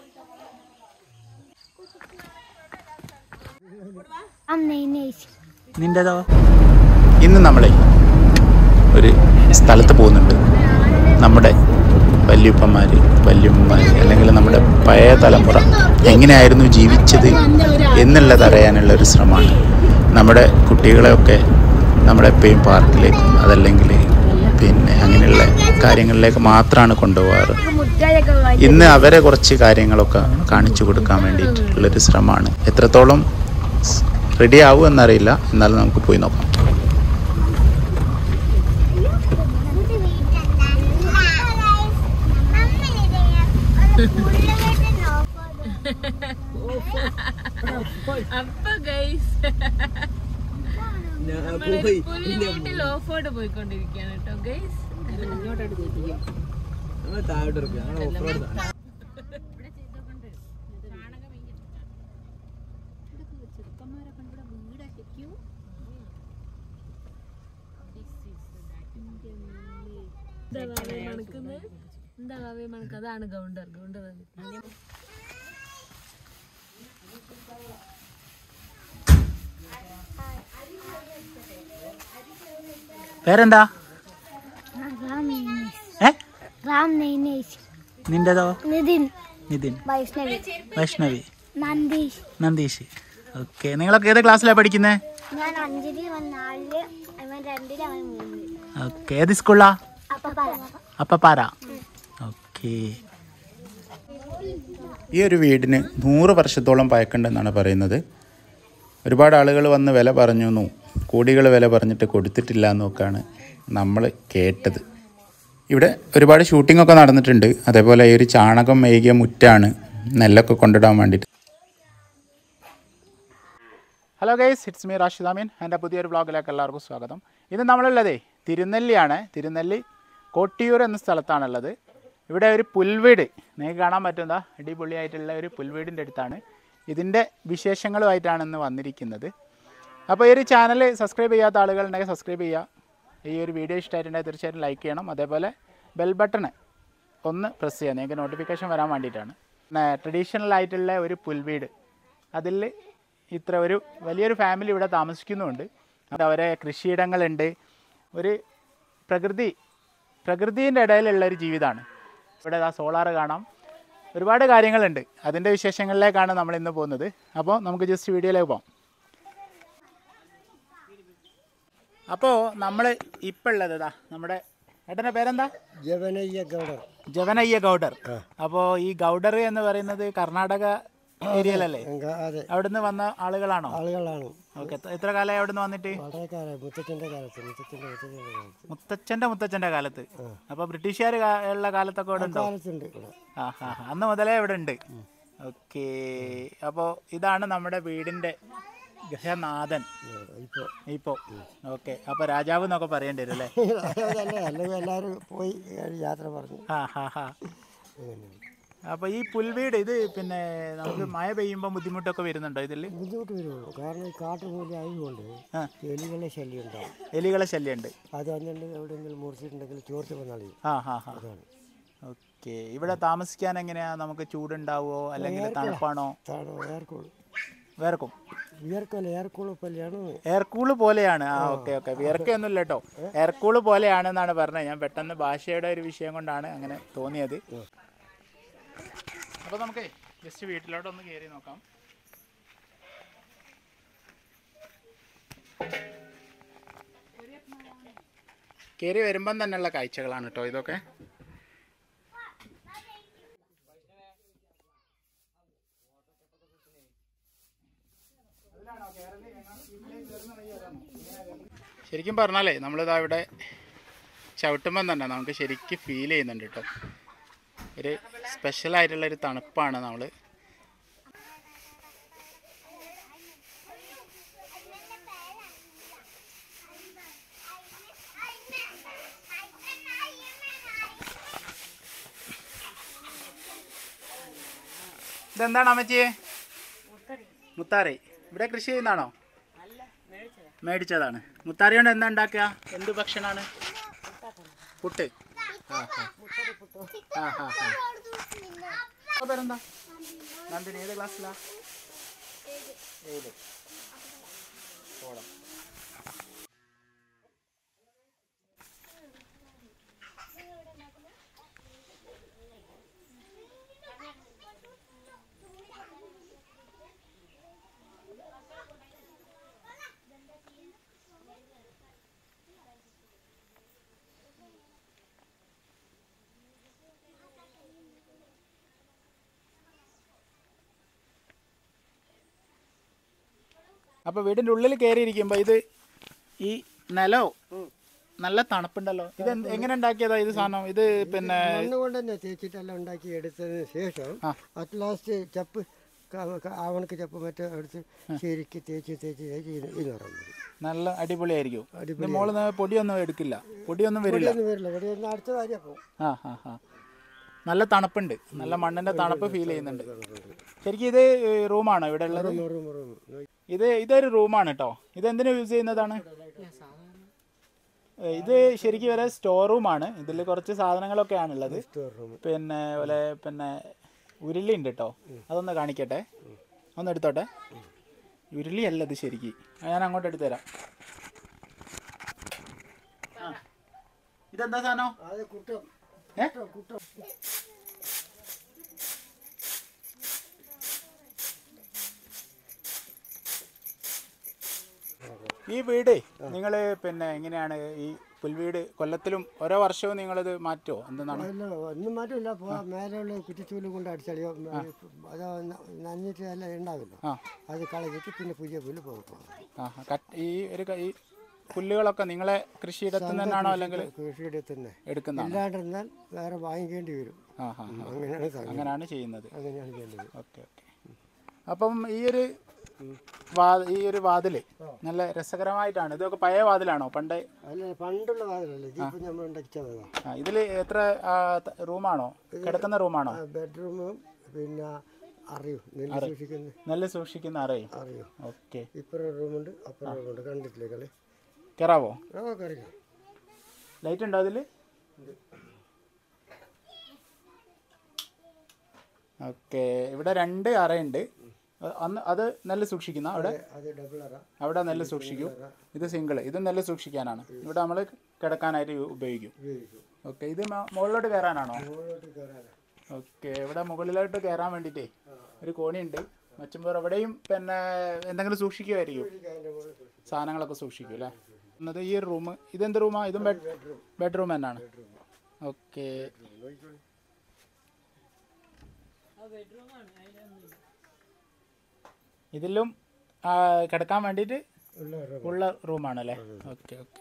നിന്റേതോ ഇന്ന് നമ്മളെ ഒരു സ്ഥലത്ത് പോകുന്നുണ്ട് നമ്മുടെ വല്യുപ്പന്മാർ വല്യമ്മമാർ അല്ലെങ്കിൽ നമ്മുടെ പഴയ തലമുറ എങ്ങനെയായിരുന്നു ജീവിച്ചത് എന്നുള്ളത് അറിയാനുള്ള ഒരു ശ്രമമാണ് നമ്മുടെ കുട്ടികളെയൊക്കെ നമ്മളെപ്പോഴും പാർക്കിലേക്കും അതല്ലെങ്കിൽ പിന്നെ അങ്ങനെയുള്ള കാര്യങ്ങളിലേക്ക് മാത്രമാണ് കൊണ്ടുപോകാറ് ഇന്ന് അവരെ കുറച്ച് കാര്യങ്ങളൊക്കെ കാണിച്ചു കൊടുക്കാൻ വേണ്ടിയിട്ടുള്ളൊരു ശ്രമമാണ് എത്രത്തോളം റെഡി ആവും എന്നറിയില്ല എന്നാലും നമുക്ക് പോയി നോക്കാം അപ്പൊ ഗൈസ് പുലിമുട്ടിൽ ഓഫോർഡ് പോയിക്കൊണ്ടിരിക്കുകയാണ് കേട്ടോ ഗൈസ് മണക്കുന്നത് എന്താ കാവ്യ മണക്ക് അതാണ് ഗൗണ്ടർ ഗൗണ്ടർ പേരെന്താ ഏ റാം നൈനേഷ് നിന്റേതോ നിതിൻ നിതിൻ വൈഷ്ണവി വൈഷ്ണവി നന്ദീഷ് നന്ദീഷ് ഓക്കെ നിങ്ങളൊക്കെ ഏത് ക്ലാസ്സിലാണ് പഠിക്കുന്നത് ഞാൻ അഞ്ചില് അവൻ നാലില് അവൻ രണ്ടില് അവൻ മൂന്നില് ഓക്കെ ഏത് സ്കൂളിലാ അപ്പൊ പറ അപ്പപ്പാറ ഓക്കെ ഈ ഒരു വീടിന് നൂറ് വർഷത്തോളം പഴക്കണ്ടെന്നാണ് പറയുന്നത് ഒരുപാട് ആളുകൾ വന്ന് വില പറഞ്ഞു എന്നും കോടികൾ വില പറഞ്ഞിട്ട് കൊടുത്തിട്ടില്ല എന്നൊക്കെയാണ് നമ്മൾ കേട്ടത് ഇവിടെ ഒരുപാട് ഷൂട്ടിംഗ് ഒക്കെ നടന്നിട്ടുണ്ട് അതേപോലെ ഈ ഒരു ചാണകം മേകിയ മുറ്റാണ് നെല്ലൊക്കെ കൊണ്ടിടാൻ വേണ്ടിയിട്ട് hello guys it's me Rashida Ameen എൻ്റെ പുതിയൊരു ബ്ലോഗിലേക്ക് എല്ലാവർക്കും സ്വാഗതം ഇത് നമ്മളുള്ളതേ തിരുനെല്ലിയാണ് തിരുനെല്ലി കോട്ടിയൂർ എന്ന സ്ഥലത്താണുള്ളത് ഇവിടെ ഒരു പുൽവീട് നിങ്ങൾക്ക് കാണാൻ പറ്റുന്ന അടിപൊളിയായിട്ടുള്ള ഒരു പുൽവീടിൻ്റെ അടുത്താണ് ഇതിൻ്റെ വിശേഷങ്ങളുമായിട്ടാണ് ഇന്ന് വന്നിരിക്കുന്നത് അപ്പോൾ ഈ ഒരു ചാനൽ സബ്സ്ക്രൈബ് ചെയ്യാത്ത ആളുകളുണ്ടെങ്കിൽ സബ്സ്ക്രൈബ് ചെയ്യുക ഈ ഒരു വീഡിയോ ഇഷ്ടമായിട്ടുണ്ടെങ്കിൽ തീർച്ചയായിട്ടും ലൈക്ക് ചെയ്യണം അതേപോലെ ബെൽ ബട്ടണ് ഒന്ന് പ്രസ് ചെയ്യുക നിങ്ങൾക്ക് നോട്ടിഫിക്കേഷൻ വരാൻ വേണ്ടിയിട്ടാണ് ട്രഡീഷണൽ ആയിട്ടുള്ള ഒരു പുൽവീട് അതിൽ ഇത്ര ഒരു വലിയൊരു ഫാമിലി ഇവിടെ താമസിക്കുന്നുമുണ്ട് അത് അവരെ കൃഷിയിടങ്ങളുണ്ട് ഒരു പ്രകൃതി പ്രകൃതിൻ്റെ ഇടയിലുള്ള ഒരു ജീവിതമാണ് ഇവിടെ ആ സോളാർ കാണാം ഒരുപാട് കാര്യങ്ങളുണ്ട് അതിൻ്റെ വിശേഷങ്ങളിലേക്കാണ് നമ്മൾ ഇന്ന് പോകുന്നത് അപ്പോൾ നമുക്ക് ജസ്റ്റ് വീഡിയോയിലേക്ക് പോകാം അപ്പോൾ നമ്മൾ ഇപ്പോൾ ഉള്ളത് ഇതാ നമ്മുടെ ഏട്ടൻ്റെ പേരെന്താ ജവനയ്യ ഗൗഡർ ജവനയ്യ ഗൗഡർ അപ്പോൾ ഈ ഗൗഡർ എന്ന് പറയുന്നത് കർണാടക ഏരിയയിലല്ലേ ഗ- അതെ അവിടുന്ന് വന്ന ആളുകളാണോ ആളുകളാണ് ഓക്കെ എത്ര കാലമായി അവിടുന്ന് വന്നിട്ട് വളരെ കാലം മുത്തച്ഛൻ്റെ കാലത്ത് മുത്തച്ഛൻ്റെ മുത്തച്ഛൻ്റെ കാലത്ത് മുത്തച്ഛൻ്റെ മുത്തച്ഛൻ്റെ കാലത്ത് അപ്പോൾ ബ്രിട്ടീഷുകാർ ഉള്ള കാലത്തൊക്കെ ഇവിടെ ഉണ്ടോ കാലത്തുണ്ട് ഇവിടെ ആ ഹാ ഹാ. അന്ന് മുതലേ ഇവിടെ ഉണ്ട് ഓക്കെ അപ്പോൾ ഇതാണ് നമ്മുടെ വീടിൻ്റെ ഗൃഹനാഥൻ ഇപ്പോൾ ഇപ്പോൾ ഓക്കെ അപ്പോൾ രാജാവ് എന്നൊക്കെ പറയേണ്ടി വരും അല്ലേ അതല്ല അല്ലെങ്കിൽ എല്ലാവരും പോയി യാത്ര പറഞ്ഞു ആ ഹാ ഹാ അപ്പോൾ ഈ പുൽവീട് ഇത് പിന്നെ നമുക്ക് മഴ പെയ്യുമ്പോൾ ബുദ്ധിമുട്ടൊക്കെ വരുന്നുണ്ടോ ഇതിൽ ബുദ്ധിമുട്ട് വരുള്ളൂ കാരണം ഈ കാട്ടുമൂലി ആയതുകൊണ്ട് ആ. എലികളുടെ ശല്യം ഉണ്ടാവും എലികളെ ശല്യമുണ്ട് അത് വന്നിട്ട് എവിടെയെങ്കിലും മുറിച്ചിട്ടുണ്ടെങ്കിൽ ചോർച്ച വന്നാളി ആ ഹാ ഹാ അതാണ് ഓക്കെ ഇവിടെ താമസിക്കാൻ എങ്ങനെയാ നമുക്ക് ചൂടുണ്ടാവോ അല്ലെങ്കിൽ തണുപ്പാണോ താണോ എയർകൂൾ വേർക്കും വിയർക്കല്ല എയർകൂൾ പോലെയാണ് എയർകൂള് പോലെയാണ് ആ ഓക്കെ ഓക്കെ വിയർക്കൊന്നുമില്ല കേട്ടോ എയർകൂള് പോലെയാണെന്നാണ് പറഞ്ഞത് ഞാൻ പെട്ടെന്ന് ഭാഷയുടെ ഒരു വിഷയം കൊണ്ടാണ് അങ്ങനെ തോന്നിയത് അപ്പോൾ നമുക്ക് ജസ്റ്റ് വീട്ടിലോട്ടൊന്ന് കയറി നോക്കാം കയറി വരുമ്പം തന്നെയുള്ള കാഴ്ചകളാണ് കേട്ടോ ഇതൊക്കെ ശരിക്കും പറഞ്ഞാലേ നമ്മളിതാ ഇവിടെ ചവിട്ടുമ്പം തന്നെ നമുക്ക് ശരിക്കും ഫീൽ ചെയ്യുന്നുണ്ട് കേട്ടോ ഒരു സ്പെഷ്യലായിട്ടുള്ള ഒരു തണുപ്പാണ് നമ്മൾ ഇതെന്താണ് അമ്മച്ചിയെ മുത്താറി ഇവിടെ കൃഷി ചെയ്യുന്നതാണോ മേടിച്ചതാണ് മുത്താറി കൊണ്ട് എന്താ ഉണ്ടാക്കുക എന്ത് ഭക്ഷണമാണ് പുട്ട് ആ ആ ആ ആ ആ പേരെന്താ നന്ദിനി ഏത് ക്ലാസ്സിലാ ഏഴ് ഓളം അപ്പൊ വീടിന്റെ ഉള്ളിൽ കയറിയിരിക്കുമ്പോ ഇത് ഈ നിലോ നല്ല തണുപ്പുണ്ടല്ലോ ഇത് എന്ത്- എങ്ങനെ ഉണ്ടാക്കിയതാ ഇത് സാധനം ഇത് പിന്നെ മണ്ണ് കൊണ്ട് തന്നെ തേച്ചിട്ടെല്ലാം ഉണ്ടാക്കി എടുത്തതിന് ശേഷം ആ. അറ്റ് ലാസ്റ്റ് ചപ്പ് ക- ക- ആവണക്ക് ചപ്പ് മറ്റേ എടുത്ത് ശരിക്ക് തേച്ച് തേച്ച് തേച്ച് ഇത് ഇത് നിറം വരും നല്ല അടിപൊളിയായിരിക്കും ഇത് മോള് ന- പൊടിയൊന്നും എടുക്കില്ല പൊടിയൊന്നും വരില്ല പൊടിയൊന്നും വരില്ല പൊടിയൊന്നും അടുത്ത കാര്യം പോകും ആ ആ ആ നല്ല തണുപ്പുണ്ട് നല്ല മണ്ണിന്റെ തണുപ്പ് ഫീൽ ചെയ്യുന്നുണ്ട് ശരിക്കും ഇത് റൂമാണോ ഇവിടെ ഉള്ളത് മുറും മുറും ഇത് ഇതൊരു റൂമാണ് കേട്ടോ ഇത് എന്തിനു യൂസ് ചെയ്യുന്നതാണ് ഏ, ഇത് ശരിക്കും വരെ സ്റ്റോർ റൂമാണ് ഇതിൽ കുറച്ച് സാധനങ്ങളൊക്കെയാണ് ഉള്ളത് സ്റ്റോർ റൂം പിന്നെ പോലെ പിന്നെ ഉരുളി ഉണ്ട് കേട്ടോ അതൊന്ന് കാണിക്കട്ടെ ഒന്ന് എടുത്തോട്ടെ ഉരുളി അല്ല ഇത് ശരിക്ക് അത് ഞാൻ അങ്ങോട്ട് എടുത്തു തരാം ആ. ഇതെന്താ സാധനം അത് കുട്ടം ഏ? കുട്ടം ഈ വീട് നിങ്ങൾ പിന്നെ എങ്ങനെയാണ് ഈ പുൽവീട് കൊല്ലത്തിലും ഓരോ വർഷവും നിങ്ങളിത് മാറ്റുമോ എന്താണ് അല്ല ഒന്നും മാറ്റില്ല പോ മേലെയുള്ള കുറ്റിച്ചൂല് കൊണ്ട് അടിച്ചളിയോ അത് ന- നനഞ്ഞിട്ട് എല്ലാം ഉണ്ടാവില്ല ആ അത് കളഞ്ഞിട്ട് പിന്നെ പുതിയ പുല്ല് പോകും ആ കട്ട് ഈ ഒരു ക- ഈ പുല്ലുകളൊക്കെ നിങ്ങളെ കൃഷിയിടത്തു നിന്നാണോ അല്ലെങ്കിൽ കൃഷിയുടെ തന്നെ എടുക്കുന്നതാണോ ഇല്ലാണ്ടിരുന്നാൽ വേറെ വാങ്ങിക്കേണ്ടി വരും ആ ആ ആ. അങ്ങനെയാണ് സംഗതി അങ്ങനെയാണ് ചെയ്യുന്നത് അങ്ങനെയാണ് ചെയ്യേണ്ടത് ഓക്കെ ഓക്കെ അപ്പം ഈ ഒരു വാ ഈ ഒരു വാതില് നല്ല രസകരമായിട്ടാണ് ഇതൊക്കെ പഴയ വാതിലാണോ പണ്ട് അല്ല പണ്ടുള്ള വാതിലല്ലേ ഇതിപ്പോൾ നമ്മൾ ഉണ്ടാക്കിച്ചതാ ആ ഇതിൽ എത്ര ആ, ത- റൂമാണോ കിടക്കുന്ന റൂമാണോ ബെഡ്റൂമും പിന്നെ അറിയും നെല്ല് സൂക്ഷിക്കുന്ന നെല്ല് സൂക്ഷിക്കുന്ന അറിയും അറിയും ഓക്കെ ഇപ്പുറം റൂമുണ്ട് അപ്പുറം റൂമുണ്ട് കണ്ടിട്ടില്ലേ കളി കയറാവോ നമുക്ക് അറിയാം ലൈറ്റ് ഉണ്ടോ അതിൽ ഓക്കെ ഇവിടെ രണ്ട് അറയുണ്ട് അ- അന്ന് അത് നെല്ല് സൂക്ഷിക്കുന്ന അവിടെ അത് ഡബിൾ അറ അവിടെ നെല്ല് സൂക്ഷിക്കും ഇത് സിംഗിൾ ഇത് നെല്ല് സൂക്ഷിക്കാനാണ് ഇവിടെ നമ്മൾ കിടക്കാനായിട്ട് യു- ഉപയോഗിക്കും ഉപയോഗിക്കും ഓക്കെ ഇത് മ- മുകളിലോട്ട് കയറാനാണോ മുകളിലോട്ട് കയറാനാ ഓക്കെ ഇവിടെ മുകളിലോട്ട് കയറാൻ വേണ്ടിയിട്ടേ ഒരു കോണിയുണ്ട് മച്ചുമ്പോൾ അവിടെയും പിന്നെ എന്തെങ്കിലും സൂക്ഷിക്കുമായിരിക്കും അതിൻ്റെ മുകളിൽ സൂക്ഷിക്കും. സാധനങ്ങളൊക്കെ സൂക്ഷിക്കും അല്ലേ എന്നത് ഈ ഒരു റൂം ഇതെന്ത് റൂമാ ഇതും ബെഡ് ബെഡ്റൂം തന്നെയാണ് ഓക്കെ നോക്കിക്കോളി ഇതിലും ആ, കിടക്കാൻ വേണ്ടിയിട്ട് ഉള്ള റൂം ഉള്ള റൂമാണല്ലേ ഓക്കെ ഓക്കെ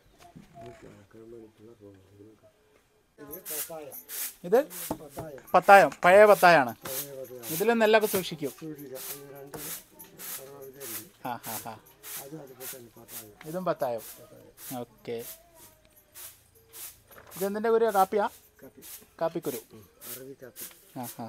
ഇത് പത്തായ ഇത് പത്തായ പത്തായം പഴയ പത്തായാണ് പഴയ പത്തായ ഇതിലും നെല്ലൊക്കെ സൂക്ഷിക്കും സൂക്ഷിക്കാം അത് രണ്ട് അറുപത് ഇതുണ്ട് ആ ഹാ ഹാ അതും അതുപോലെ തന്നെ പത്തായ ഇതും പത്തായം ഓക്കെ ഇതെന്തിൻ്റെ കുരുവാ കാപ്പിയാ കാപ്പി കാപ്പിക്കുരു അറബി കാപ്പി ആ ഹാ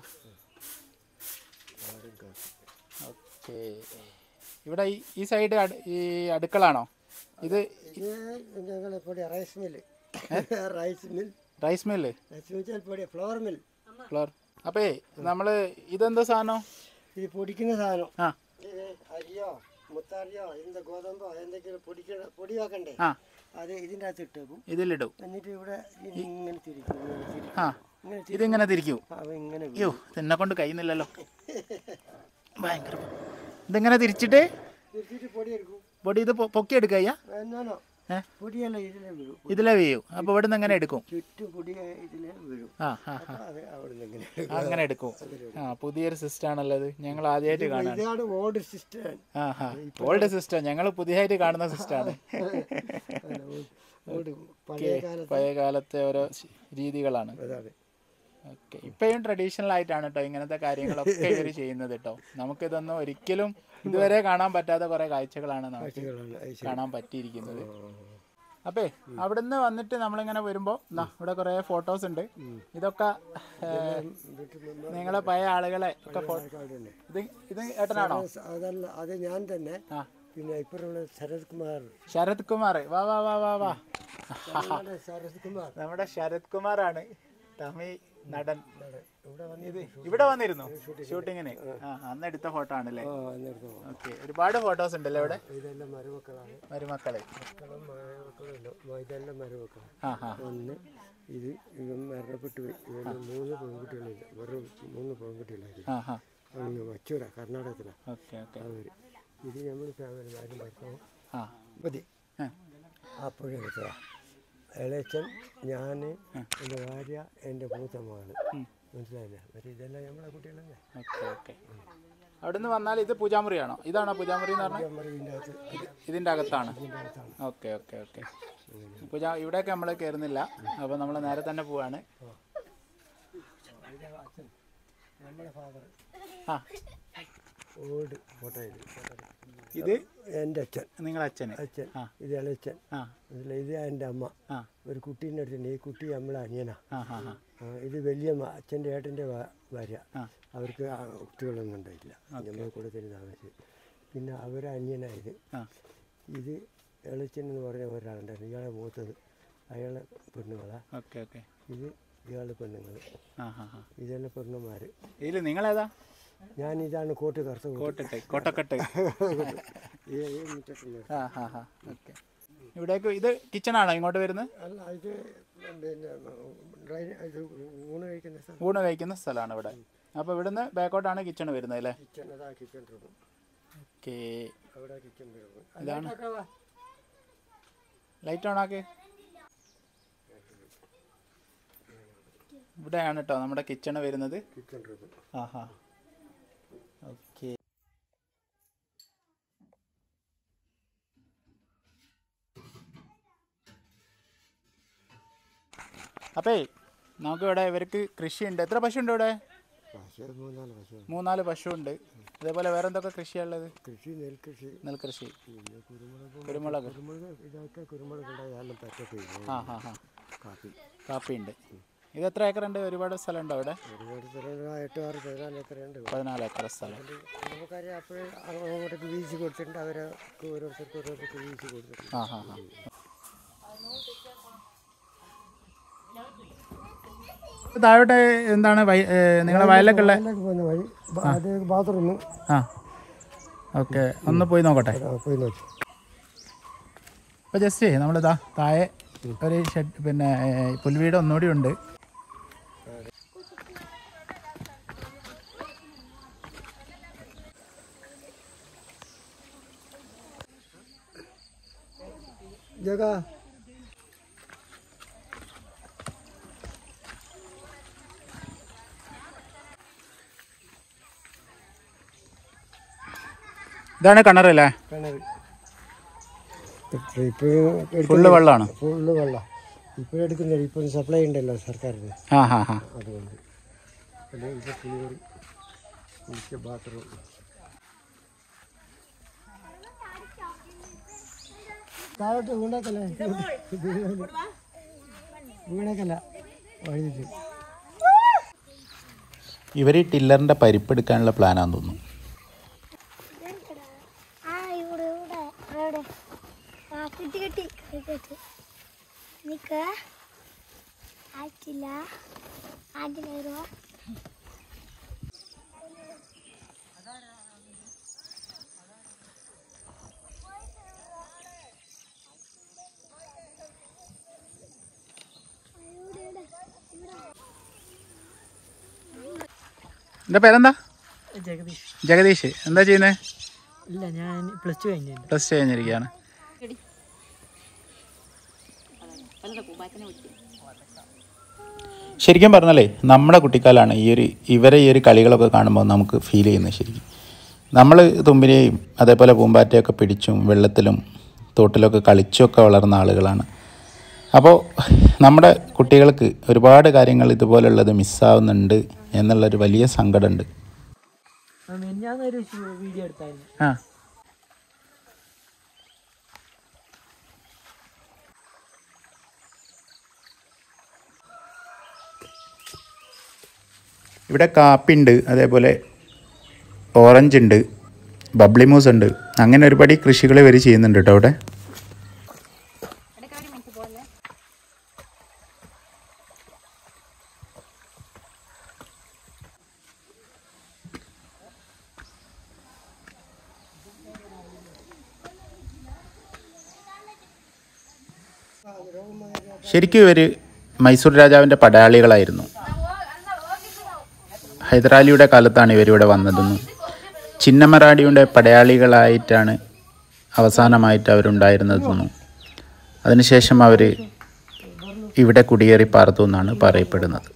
നാടൻ കാപ്പി ഓക്കെ ഇവിടെ ഈ ഈ സൈഡ് അട്- ഈ അടുക്കളാണോ ഇത് ഇത് ഞങ്ങളെ പൊടി rice mill rice mill rice mill rice mill പൊടി ഫ്ലവർ മിൽ ഫ്ലോർ അപ്പേ നമ്മൾ ഇതെന്താ സാധനം ഇത് പൊടിക്കുന്ന സാധനം ആ ഇത് അരിയോ മുത്തറിയോ എന്ത് ഗോതമ്പോ എന്തെങ്കിലും പൊടിക്കണ പൊടിയാക്കണ്ടേ ആ അത് ഇതിൻ്റെ അകത്ത് ഇട്ടേക്കും ഇതിലിടും എന്നിട്ട് ഇവിടെ ഇത് ഇങ്ങനെ തിരിക്കും ഇങ്ങനെ തിരിക്കും ആ ഇങ്ങനെ ഇതിങ്ങനെ തിരിക്കൂ അവ ഇങ്ങനെ അയ്യോ എന്നെ കൊണ്ട് കഴിയുന്നില്ലല്ലോ ഭയങ്കര പ- ഇതിങ്ങനെ തിരിച്ചിട്ട് തിരിച്ചിട്ട് പൊടി എടുക്കും പൊടി ഇത് പൊ- പൊക്കിയെടുക്കയ്യ എന്നാണോ ഏ? പൊടിയല്ല ഇതിലെ വീഴും ഇതിലെ വീഴും അപ്പോൾ ഇവിടെ നിന്ന് എങ്ങനെ എടുക്കും ചുറ്റും പൊടി ഇതിലെ വീഴും ആ ആ ആ അപ്പൊ അത് അവിടെ നിന്ന് ഇങ്ങനെ ആ, അങ്ങനെ എടുക്കും ആ പുതിയൊരു സിസ്റ്റം ആണല്ലോ ഇത് ഞങ്ങൾ ആദ്യമായിട്ട് കാണാണ് ഇതാണ് ഓൾഡ് സിസ്റ്റം ആ ഹാ ഓൾഡ് സിസ്റ്റം ഞങ്ങൾ പുതിയതായിട്ട് കാണുന്ന സിസ്റ്റമാണ് ഓൾഡ് പഴയ കാലത്ത് പഴയ കാലത്തെ ഓരോ ശ- രീതികളാണ് അതാണ് ഓക്കെ ഇപ്പോഴും ട്രഡീഷണൽ ആയിട്ടാണ് കേട്ടോ ഇങ്ങനത്തെ കാര്യങ്ങളൊക്കെ ഇവർ ചെയ്യുന്നത് കേട്ടോ നമുക്കിതൊന്നും ഒരിക്കലും ഇതുവരെ കാണാൻ പറ്റാത്ത കുറെ കാഴ്ചകളാണ് നമുക്ക് കാഴ്ചകളാണ് അത് ശരി. കാണാൻ പറ്റിയിരിക്കുന്നത് അപ്പേ അവിടുന്ന് വന്നിട്ട് നമ്മളിങ്ങനെ വരുമ്പോ ദാ ഇവിടെ കുറെ ഫോട്ടോസ് ഉണ്ട് ഇതൊക്കെ ഏ, വീട്ടിൽ നിന്ന് നിങ്ങളെ പഴയ ആളുകളെ ഒക്കെ ഫോ- ആൾക്കാര് തന്നെ. ഇത് ഇത് ഏട്ടനാണോ അതല്ല അത് ഞാൻ തന്നെ ആ പിന്നെ ഇപ്പഴുള്ള ശരത് കുമാർ ശരത് കുമാർ വാ വാ വാ വാ വാ നമ്മുടെ ശരത് കുമാർ നമ്മുടെ ശരത് കുമാറാണ് തമിഴ് നടൻ ഇവിടെ വന്ന് ഇത് ഇവിടെ വന്നിരുന്നു ഷൂട്ടിങ്ങിന് ആ അന്ന് എടുത്ത ഫോട്ടോ ആണല്ലേ ആ അന്നെടുത്ത് പോകാം ഓക്കെ ഒരുപാട് ഫോട്ടോസ് ഉണ്ടല്ലോ ഇവിടെ ഇതെല്ലാം മരുമക്കളാണ് മരുമക്കളെ മക്കളും മരുമക്കളുണ്ട് ഇതെല്ലാം മരുമക്കളാണ് ആ ആ ഒന്ന് ഇത് ഇവൻ മരണപ്പെട്ടു പോയി ഇവന് മൂന്ന് പെൺകുട്ടികളില്ല വെറും മൂന്ന് പെൺകുട്ടികളായിരുന്നു ആ ആ അങ്ങ് വച്ചൂര കർണാടകത്തിലാണ് ഓക്കെ ഓക്കെ അവർ ഇത് നമ്മൾ ഫാമിലി ഭാര്യ ഭർത്താവും ആ മതി ആ. അപ്പോഴേ വെച്ചതാ ഇളയച്ചൻ ഞാൻ എൻ്റെ ഭാര്യ എൻ്റെ മൂത്ത മകള് മനസ്സിലായില്ലേ മറ്റേ ഇതെല്ലാം നമ്മളെ കുട്ടികളല്ലേ ഓക്കെ ഓക്കെ അവിടെ നിന്ന് വന്നാൽ ഇത് പൂജാമുറിയാണോ ഇതാണോ പൂജാമുറി എന്ന് പറഞ്ഞാൽ നമ്മൾ ഇതിൻ്റെ അകത്ത് ഇത് ഇതിൻ്റെ അകത്താണ് ഓക്കെ ഓക്കെ ഓക്കെ പൂജ ഇവിടെയൊക്കെ നമ്മൾ കയറുന്നില്ല അപ്പോൾ നമ്മൾ നേരെ തന്നെ പോവാണ് നമ്മുടെ ഫാദർ ആ ഓൾഡ് ഫോട്ടോയിൽ ഇത് എൻ്റെ അച്ഛൻ നിങ്ങളെ അച്ഛന് അച്ഛൻ ആ. ഇത് ഇളയച്ചൻ ആ മനസ്സിലായി ഇത് എൻ്റെ അമ്മ ആ ഒരു കുട്ടീൻ്റെ അടുത്തുണ്ട് ഈ കുട്ടി നമ്മളെ അനിയനാ ആ ആ ആ ആ, ഇത് വലിയമ്മ അച്ഛൻ്റെ ഏട്ടൻ്റെ ഭാ- ഭാര്യ ആ. അവർക്ക് ആ കുട്ടികളൊന്നും ഉണ്ടായില്ല നമ്മൾ കൂടെ തന്നെ താമസിച്ചു പിന്നെ അവരെ അന്യനായത് ആ ഇത് എളിച്ചൻ എന്ന് പറഞ്ഞ ഒരാളുണ്ടായിരുന്നു ഇയാളെ മൂത്തത് അയാളെ പെണ്ണുങ്ങളാ ഓക്കെ ഓക്കെ ഇത് ഇയാളെ പെണ്ണുങ്ങൾ ആ ആ ആ ഇതെല്ലാം പെണ്ണുമാർ ഇതിൽ നിങ്ങളേതാ ഞാൻ ഇതാണ് കോട്ട് കറുത്ത കോട്ട് കോട്ടിട്ട് കോട്ടക്കെട്ട് ഈ ഈ മുറ്റത്തുള്ള ആ ആ ആ ഓക്കെ ഇവിടേക്ക് ഇത് കിച്ചണാണോ ഇങ്ങോട്ട് വരുന്നത് അല്ല ഇത് പിന്നെ ഡ്രൈൻ ഇത് ഊണ് കഴിക്കുന്ന സ്ഥലം ഊണ് കഴിക്കുന്ന സ്ഥലമാണ് ഇവിടെ അപ്പോൾ ഇവിടുന്ന് ബാക്കോട്ടാണ് കിച്ചൺ വരുന്നത് അല്ലേ കിച്ചൺ അതാ കിച്ചൺ റൂം ഓക്കെ അവിടെ കിച്ചൺ റൂം ഇതാണ് ലൈറ്റ് ഓൺ ആക്കി ഇവിടെയാണ് കേട്ടോ നമ്മുടെ കിച്ചൺ വരുന്നത് കിച്ചൺ റൂം ആഹാ ഓക്കെ അപ്പേ നമുക്കിവിടെ ഇവർക്ക് കൃഷിയുണ്ട് എത്ര പശുണ്ട് ഇവിടെ പശു മൂന്നാല് പശു മൂന്നാല് പശുണ്ട് അതേപോലെ വേറെ എന്തൊക്കെ കൃഷിയുള്ളത് കൃഷി നെൽകൃഷി നെൽകൃഷി പിന്നെ കുരുമുളക് കുരുമുളക് കുരുമുളക് ഇതൊക്കെ കുരുമുളക് ഉണ്ടായാലും പറ്റൊക്കെ ആ ഹാ ഹാ കാപ്പി കാപ്പിയുണ്ട് ഇത് എത്ര ഏക്കറുണ്ട് ഒരുപാട് സ്ഥലമുണ്ടോ അവിടെ ഒരുപാട് സ്ഥലം എട്ട് ആറ് പതിനാല് ഏക്കറുണ്ട് പതിനാല് ഏക്കർ സ്ഥലം നമുക്കറിയാം അപ്പോൾ അങ്ങോട്ടേക്ക് വീതിച്ച് കൊടുത്തിട്ടുണ്ട് അവർക്ക് ഓരോരുത്തർക്ക് ഓരോരുത്തർക്ക് വീതിച്ച് കൊടുത്തിട്ടുണ്ട് ആ ഹാ ഹാ താഴോട്ട് എന്താണ് വയ- ഏ, നിങ്ങളെ വയലൊക്കെ ഉള്ള അതിലേക്ക് പോകുന്ന വഴി ബ- അത് ബാത്റൂം ആ ഓക്കെ ഒന്ന് പോയി നോക്കട്ടെ പോയി നോക്കി അപ്പോൾ ജസ്റ്റ് നമ്മളിതാ താഴെ ഒരു ഷെഡ് പിന്നെ ഏ, പുൽവീട് ഒന്നുകൂടി ഉണ്ട് ജഗ ഇതാണ് കിണറല്ലേ കിണർ ഇപ്പോഴും ഫുള്ള് വെള്ളമാണ് ഫുള്ള് വെള്ളം ഇപ്പോഴും എടുക്കുന്നില്ല ഇപ്പോഴും സപ്ലൈ ഉണ്ടല്ലോ സർക്കാരിന് ആ ഹാ ഹാ അതുകൊണ്ട് അല്ലെങ്കിൽ ഇപ്പോൾ കുളിവറി കുളിച്ച ബാത്റൂം താഴോട്ട് വീണേക്കല്ലേ വീണേക്കല്ല വഴിയിട്ട് ഇവർ ടില്ലറിൻ്റെ പരിപ്പെടുക്കാനുള്ള പ്ലാനാന്ന് തോന്നുന്നു ആ ഇവിടെ ഇവിടെ അവിടെ ആ കിട്ടി കിട്ടി കിട്ടി നിക്ക് ആയിട്ടില്ല ആദ്യം വരുമോ എൻ്റെ പേരെന്താ ജഗദീഷ് ജഗദീഷ് എന്താ ചെയ്യുന്നത് ഇല്ല ഞാൻ പ്ലസ് ടു കഴിഞ്ഞു പ്ലസ് ടു കഴിഞ്ഞിരിക്കുകയാണ് ശരിക്കും പറഞ്ഞാലേ നമ്മുടെ കുട്ടിക്കാലാണ് ഈ ഒരു ഇവരെ ഈ ഒരു കളികളൊക്കെ കാണുമ്പോൾ നമുക്ക് ഫീൽ ചെയ്യുന്നത് ശരിക്കും നമ്മൾ തുമ്പിനെയും അതേപോലെ പൂമ്പാറ്റയൊക്കെ പിടിച്ചും വെള്ളത്തിലും തോട്ടിലൊക്കെ കളിച്ചൊക്കെ വളർന്ന ആളുകളാണ് അപ്പോൾ നമ്മുടെ കുട്ടികൾക്ക് ഒരുപാട് കാര്യങ്ങൾ ഇതുപോലുള്ളത് മിസ്സാവുന്നുണ്ട് എന്നുള്ളൊരു വലിയ സങ്കടമുണ്ട് ഞാനൊരു വീഡിയോ എടുത്തായിരുന്നു ആ ഇവിടെ കാപ്പിണ്ട് അതേപോലെ ഓറഞ്ച് ഉണ്ട് ബബ്ലി മൂസ് ഉണ്ട് അങ്ങനെ ഒരുപാട് കൃഷികൾ ഇവർ ചെയ്യുന്നുണ്ട് കേട്ടോ അവിടെ ശരിക്കും ഇവർ മൈസൂർ രാജാവിൻ്റെ പടയാളികളായിരുന്നു ഹൈദരാലിയുടെ കാലത്താണ് ഇവരിവിടെ വന്നതെന്നും ചിന്നമറാടിയുടെ പടയാളികളായിട്ടാണ് അവസാനമായിട്ട് അവരുണ്ടായിരുന്നതെന്നും അതിനുശേഷം അവർ ഇവിടെ കുടിയേറി പാർത്തു എന്നാണ് പറയപ്പെടുന്നത്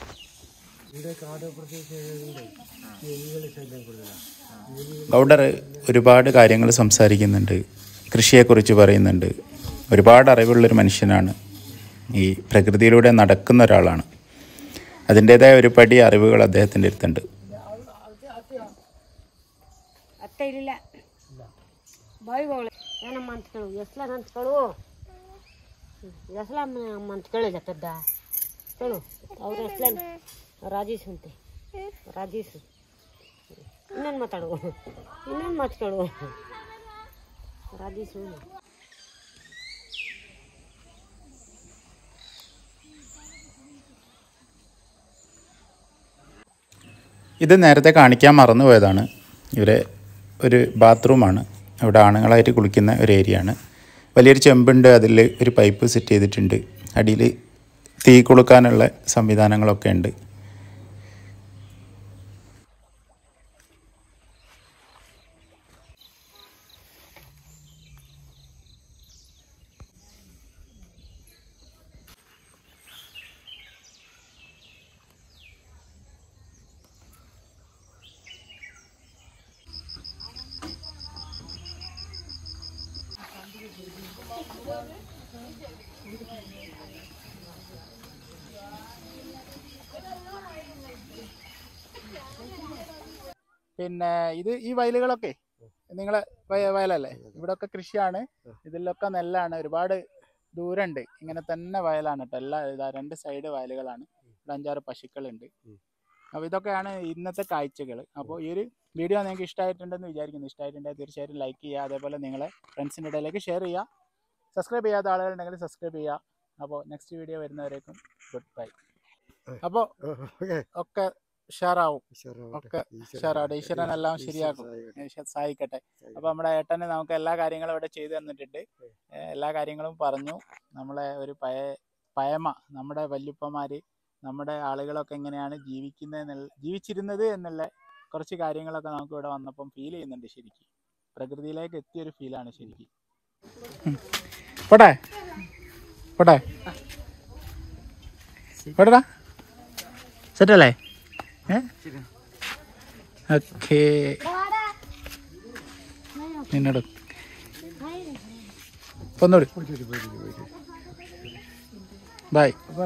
ഗൗഡർ ഒരുപാട് കാര്യങ്ങൾ സംസാരിക്കുന്നുണ്ട് കൃഷിയെക്കുറിച്ച് പറയുന്നുണ്ട് ഒരുപാട് അറിവുള്ളൊരു മനുഷ്യനാണ് ഈ പ്രകൃതിയിലൂടെ നടക്കുന്ന ഒരാളാണ് അതിൻ്റേതായ ഒരു പടി അറിവുകൾ അദ്ദേഹത്തിൻ്റെ അടുത്തുണ്ട് ಅತ್ತೆ ಇಲ್ಲ ಬಾಯಿಗಳು ಏನಮ್ಮ ಅಂತ್ಕಳು ಎಸ್ಲಾನ ಅಂತ್ಕಳು ಎಸ್ಲಾಂ ಅಮ್ಮ ಅಂತ್ಕಳು ಜತ್ತದ್ದ ಕೇಳು ಅವ್ರ ಎಸ್ಲಾನ್ ರಾಜೇಶ್ ಅಂತೆ ರಾಜೇಶ್ ಇನ್ನೇನು ಮಾತಾಡು ಇನ್ನೇನು ಮಾತ್ಕಳು ರಾಜೇಶ್ ഇത് നേരത്തെ കാണിക്കാൻ മറന്നുപോയതാണ് ഇവരെ ഒരു ബാത്റൂമാണ് അവിടെ ആണുങ്ങളായിട്ട് കുളിക്കുന്ന ഒരു ഏരിയ ആണ് വലിയൊരു ചെമ്പുണ്ട് അതിൽ ഒരു പൈപ്പ് സെറ്റ് ചെയ്തിട്ടുണ്ട് അടിയിൽ തീ കൊളുക്കാനുള്ള സംവിധാനങ്ങളൊക്കെ ഉണ്ട് പിന്നെ ഇത് ഈ വയലുകളൊക്കെ നിങ്ങളെ വയ- വയലല്ലേ ഇവിടെയൊക്കെ കൃഷിയാണ് ഇതിലൊക്കെ നെല്ലാണ് ഒരുപാട് ദൂരമുണ്ട് ഇങ്ങനെ തന്നെ വയലാണ് കേട്ടോ എല്ലാ ഇതാ രണ്ട് സൈഡ് വയലുകളാണ് ഇവിടെ അഞ്ചാറ് പശുക്കളുണ്ട് അപ്പോൾ ഇതൊക്കെയാണ് ഇന്നത്തെ കാഴ്ചകൾ അപ്പോൾ ഈ ഒരു വീഡിയോ നിങ്ങൾക്ക് ഇഷ്ടമായിട്ടുണ്ടെന്ന് വിചാരിക്കുന്നു ഇഷ്ടമായിട്ടുണ്ടെങ്കിൽ തീർച്ചയായിട്ടും ലൈക്ക് ചെയ്യുക അതേപോലെ നിങ്ങളെ ഫ്രണ്ട്സിൻ്റെ ഇടയിലേക്ക് ഷെയർ ചെയ്യുക സബ്സ്ക്രൈബ് ചെയ്യാത്ത ആളുകളുണ്ടെങ്കിൽ സബ്സ്ക്രൈബ് ചെയ്യുക അപ്പോൾ നെക്സ്റ്റ് വീഡിയോ വരുന്നവരേക്കും ഗുഡ് ബൈ അപ്പോൾ ഓക്കെ ഒക്കെ ഉഷാറാവും ഒക്കെ ഉഷാറാവട്ടെ ഈശ്വരൻ എല്ലാം ശരിയാക്കും ഈശ്വരൻ സഹായിക്കട്ടെ അപ്പൊ നമ്മുടെ ഏട്ടന് നമുക്ക് എല്ലാ കാര്യങ്ങളും ഇവിടെ ചെയ്തു തന്നിട്ടുണ്ട് ഏഹ് എല്ലാ കാര്യങ്ങളും പറഞ്ഞു നമ്മളെ ഒരു പയ പയമ നമ്മുടെ വല്യുപ്പമാര് നമ്മുടെ ആളുകളൊക്കെ എങ്ങനെയാണ് ജീവിക്കുന്നത് ജീവിച്ചിരുന്നത് എന്നുള്ള കുറച്ച് കാര്യങ്ങളൊക്കെ നമുക്ക് ഇവിടെ വന്നപ്പം ഫീൽ ചെയ്യുന്നുണ്ട് ശരിക്കും പ്രകൃതിയിലേക്ക് എത്തിയൊരു ഫീലാണ് ശരിക്കും പോട്ടെ പോട്ടെ പോട്ടെടാ സെറ്റല്ലേ ഏ ഓക്കേ നിന്നോട് ഒന്നുകൂടി ബൈ ബൈ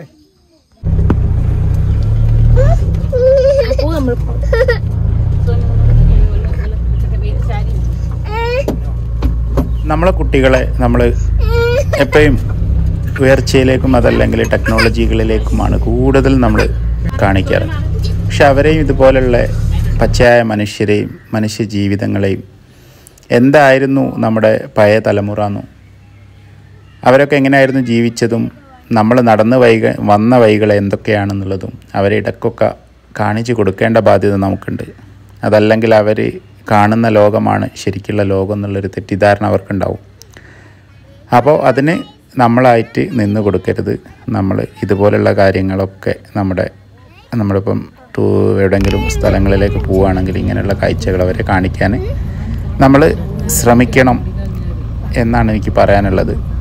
നമ്മളെ കുട്ടികളെ നമ്മൾ എപ്പോഴും ഉയർച്ചയിലേക്കും അതല്ലെങ്കിൽ ടെക്നോളജികളിലേക്കുമാണ് കൂടുതൽ നമ്മൾ കാണിക്കാറ് പക്ഷെ അവരെയും ഇതുപോലുള്ള പച്ചയായ മനുഷ്യരെയും മനുഷ്യ ജീവിതങ്ങളെയും എന്തായിരുന്നു നമ്മുടെ പഴയ തലമുറ എന്നും അവരൊക്കെ എങ്ങനെയായിരുന്നു ജീവിച്ചതും നമ്മൾ നടന്ന് വൈക വന്ന വൈകൾ എന്തൊക്കെയാണെന്നുള്ളതും അവരെ ഇടയ്ക്കൊക്കെ കാണിച്ചു കൊടുക്കേണ്ട ബാധ്യത നമുക്കുണ്ട് അതല്ലെങ്കിൽ അവർ കാണുന്ന ലോകമാണ് ശരിക്കുള്ള ലോകം എന്നുള്ളൊരു തെറ്റിദ്ധാരണ അവർക്കുണ്ടാവും അപ്പോൾ അതിന് നമ്മളായിട്ട് നിന്ന് കൊടുക്കരുത് നമ്മൾ ഇതുപോലുള്ള കാര്യങ്ങളൊക്കെ നമ്മുടെ നമ്മളിപ്പം ടൂ എവിടെയെങ്കിലും സ്ഥലങ്ങളിലേക്ക് പോവുകയാണെങ്കിൽ ഇങ്ങനെയുള്ള കാഴ്ചകൾ അവരെ കാണിക്കാൻ നമ്മൾ ശ്രമിക്കണം എന്നാണ് എനിക്ക് പറയാനുള്ളത്